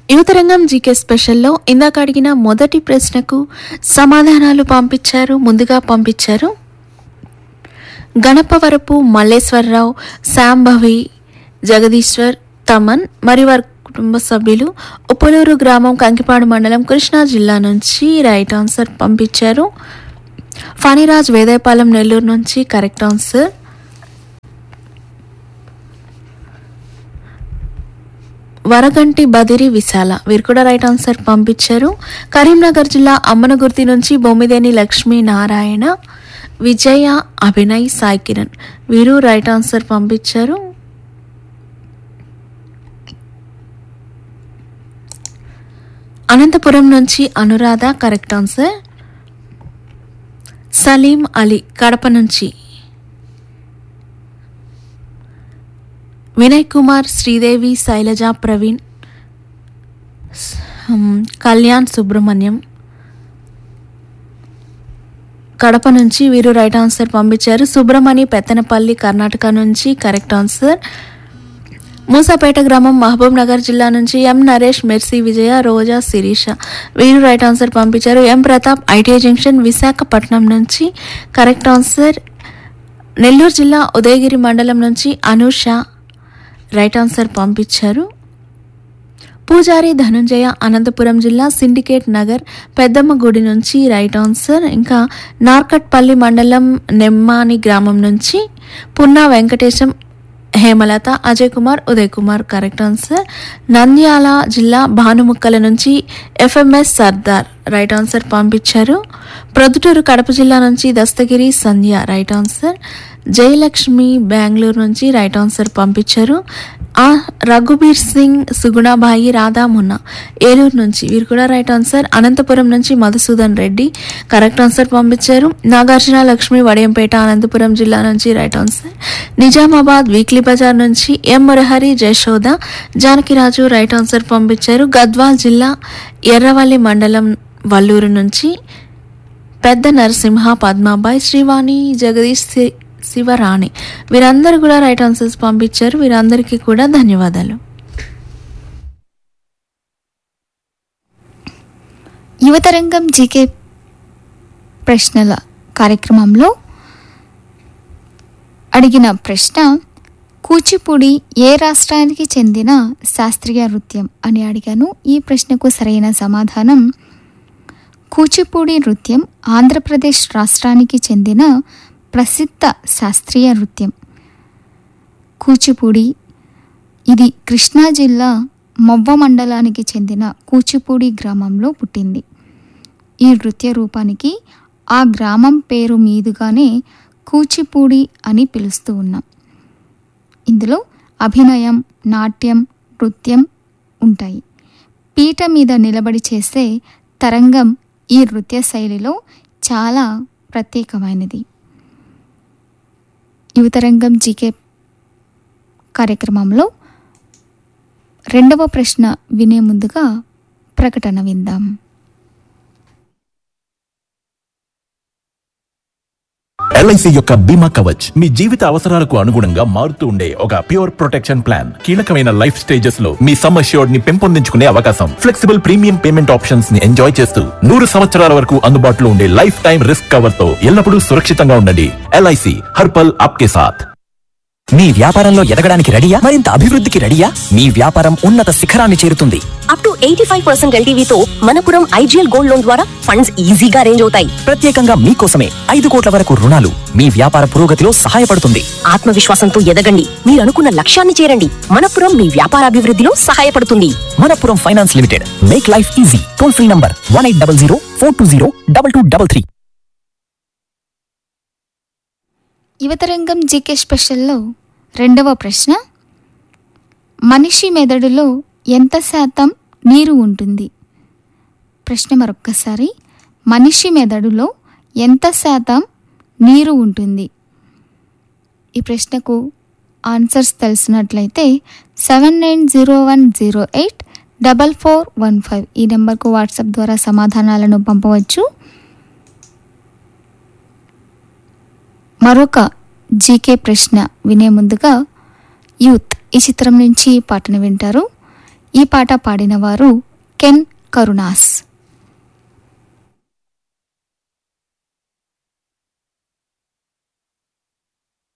యువతరంగం జీకే స్పెషల్లో ఇందాక అడిగిన మొదటి ప్రశ్నకు సమాధానాలు పంపించారు ముందుగా పంపించారు గణపవరపు మల్లేశ్వరరావు శాంభవి జగదీశ్వర్ తమన్ మరి వారి కుటుంబ సభ్యులు ఉప్పలూరు గ్రామం కంకిపాడు మండలం కృష్ణా జిల్లా నుంచి రైట్ ఆన్సర్ పంపించారు ఫణిరాజ్ వేదాయపాలెం నెల్లూరు నుంచి కరెక్ట్ ఆన్సర్ వరగంటి బదిరి విశాల వీరు కూడా రైట్ ఆన్సర్ పంపించారు కరీంనగర్ జిల్లా అమ్మనగుర్తి నుంచి బొమ్మిదేని లక్ష్మీ నారాయణ విజయ అభినయ్ సాయి కిరణ్ వీరు రైట్ ఆన్సర్ పంపించారు అనంతపురం నుంచి అనురాధ కరెక్ట్ ఆన్సర్ సలీం అలీ కడప నుంచి వినయ్ కుమార్ శ్రీదేవి శైలజ ప్రవీణ్ ఉమ్, కళ్యాణ్ సుబ్రహ్మణ్యం కడప నుంచి వీరు రైట్ ఆన్సర్ పంపించారు సుబ్రహ్మణి పెత్తనపల్లి కర్ణాటక నుంచి కరెక్ట్ ఆన్సర్ మూసాపేట గ్రామం మహబూబ్ నగర్ జిల్లా నుంచి ఎం నరేష్ మెర్సీ విజయ రోజా శిరీష వీరు రైట్ ఆన్సర్ పంపించారు M Pratap ITI junction Visakhapatnam నుంచి కరెక్ట్ ఆన్సర్ నెల్లూరు జిల్లా ఉదయగిరి మండలం నుంచి అనూష రైట్ ఆన్సర్ పంపించారు పూజారి ధనుంజయ అనంతపురం జిల్లా సిండికేట్ నగర్ పెద్దమ్మ గుడి నుంచి రైట్ ఆన్సర్ ఇంకా నార్కట్పల్లి మండలం నెమ్మాని గ్రామం నుంచి పున్నా వెంకటేశం హేమలత అజయ్ కుమార్ ఉదయ్ కుమార్ కరెక్ట్ ఆన్సర్ నంద్యాల జిల్లా భానుముక్కల నుంచి ఎఫ్ఎంఎస్ సర్దార్ రైట్ ఆన్సర్ పంపించారు ప్రొద్దుటూరు కడప జిల్లా నుంచి దస్తగిరి సంధ్య రైట్ ఆన్సర్ జయలక్ష్మి బెంగళూరు నుంచి రైట్ ఆన్సర్ పంపించారు ఆ రఘుబీర్ సింగ్ సుగుణాబాయి రాధా మున్నా ఏలూరు నుంచి వీరు కూడా రైట్ ఆన్సర్ అనంతపురం నుంచి మధుసూదన్ రెడ్డి కరెక్ట్ ఆన్సర్ పంపించారు నాగార్జున లక్ష్మి వడియంపేట అనంతపురం జిల్లా నుంచి రైట్ ఆన్సర్ నిజామాబాద్ వీక్లీ బజార్ నుంచి M Murahari Jayasoda Janakiraju right answer పంపించారు గద్వాల్ జిల్లా ఎర్రవల్లి మండలం వల్లూరు నుంచి పెద్ద నరసింహ పద్మాబాయ్ శ్రీవాణి జగదీష్ సి- శివరాణి వీరందరూ కూడా రైట్ ఆన్సర్స్ పంపించారు వీరందరికీ కూడా ధన్యవాదాలు యువతరంగం జీకే ప్రశ్నల కార్యక్రమంలో అడిగిన ప్రశ్న కూచిపూడి ఏ రాష్ట్రానికి చెందిన శాస్త్రీయ నృత్యం అని అడిగాను ఈ ప్రశ్నకు సరైన సమాధానం కూచిపూడి నృత్యం ఆంధ్రప్రదేశ్ రాష్ట్రానికి చెందిన ప్రసిద్ధ శాస్త్రీయ నృత్యం కూచిపూడి ఇది కృష్ణా జిల్లా మొవ్వ మండలానికి చెందిన కూచిపూడి గ్రామంలో పుట్టింది ఈ నృత్య రూపానికి ఆ గ్రామం పేరు మీదుగానే కూచిపూడి అని పిలుస్తూ ఉన్నాం ఇందులో అభినయం నాట్యం నృత్యం ఉంటాయి పీట మీద నిలబడి చేసే తరంగం ఈ నృత్య శైలిలో చాలా ప్రత్యేకమైనది యువతరంగం జీకే కార్యక్రమంలో రెండవ ప్రశ్న వినే ముందుగా ప్రకటన విందాం ఎల్ఐసి యొక్క బీమా కవచ్ మీ జీవిత అవసరాలకు అనుగుణంగా మారుతూ ఉండే ఒక ప్యూర్ ప్రొటెక్షన్ ప్లాన్ కీలకమైన లైఫ్ స్టేజెస్ లో మీ సమ్ అష్యూర్డ్ ని పెంపొందించుకునే అవకాశం ఫ్లెక్సిబుల్ ప్రీమియం పేమెంట్ ఆప్షన్స్ ని ఎంజాయ్ చేస్తూ నూరు సంవత్సరాల వరకు అందుబాటులో ఉండే లైఫ్ టైం రిస్క్ కవర్ తో ఎల్లప్పుడూ సురక్షితంగా ఉండండి ఎల్ఐసి హర్పల్ ఆప్కే సాథ్ మీ వ్యాపారంలో ఎదగడానికి రెడీయా మరింత అభివృద్ధికి రెడీయా మీ వ్యాపారం ఉన్నత శిఖరాన్ని చేరుతుంది up to eighty five percent ఎల్టీవీతో మనపురం ఐజీఎల్ గోల్డ్ లోన్ ద్వారా ఫండ్స్ ఈజీగా అరేంజ్ అవుతాయి ప్రత్యేకంగా మీకోసమే ఐదు కోట్ల వరకు రుణాలు మీ వ్యాపార పురోగతిలో సహాయపడుతుంది ఆత్మవిశ్వాసంతో ఎదగండి మీరు అనుకున్న లక్ష్యాన్ని చేరండి మనపురం మీ వ్యాపార అభివృద్ధిలో సహాయపడుతుంది Manappuram finance limited make life easy toll free number one eight double zero four two zero double two double three Yuvatarangam GK స్పెషల్లో రెండవ ప్రశ్న మనిషి మెదడులో ఎంత శాతం నీరు ఉంటుంది ప్రశ్న మరొక్కసారి మనిషి మెదడులో ఎంత శాతం నీరు ఉంటుంది ఈ ప్రశ్నకు ఆన్సర్స్ తెలిసినట్లయితే seven nine zero one zero eight double four one five ఈ నెంబర్కు వాట్సాప్ ద్వారా సమాధానాలను పంపవచ్చు మరొక జీకే ప్రశ్న వినే ముందుగా యూత్ ఈ చిత్రం నుంచి పాటను వింటారు ఈ పాట పాడినవారు కెన్ కరుణాస్